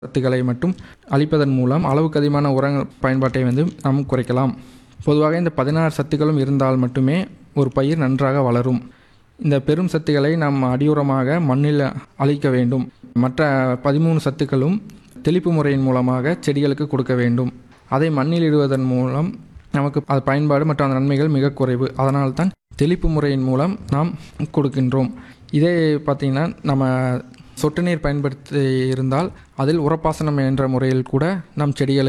சத்துக்களை மட்டும் அளிப்பதன் மூலம் அளவுக்கு அதிகமான உரங்கள் பயன்பாட்டை வந்து நாம் குறைக்கலாம் பொதுவாக இந்த பதினாறு சத்துக்களும் இருந்தால் மட்டுமே ஒரு பயிர் நன்றாக வளரும் இந்த பெரும் சத்துக்களை நாம் அடியுரமாக மண்ணில் அளிக்க வேண்டும் மற்ற பதிமூணு சத்துக்களும் தெளிப்பு முறையின் மூலமாக செடிகளுக்கு கொடுக்க வேண்டும் அதை மண்ணில் இடுவதன் மூலம் நமக்கு அது பயன்பாடு மற்றும் அந்த நன்மைகள் மிக குறைவு அதனால்தான் தெளிப்பு முறையின் மூலம் நாம் கொடுக்கின்றோம் இதே பார்த்திங்கன்னா நம்ம சொட்டு நீர் பயன்படுத்தி இருந்தால் அதில் உரப்பாசனம் என்ற முறையில் கூட நம் செடிகளுக்கு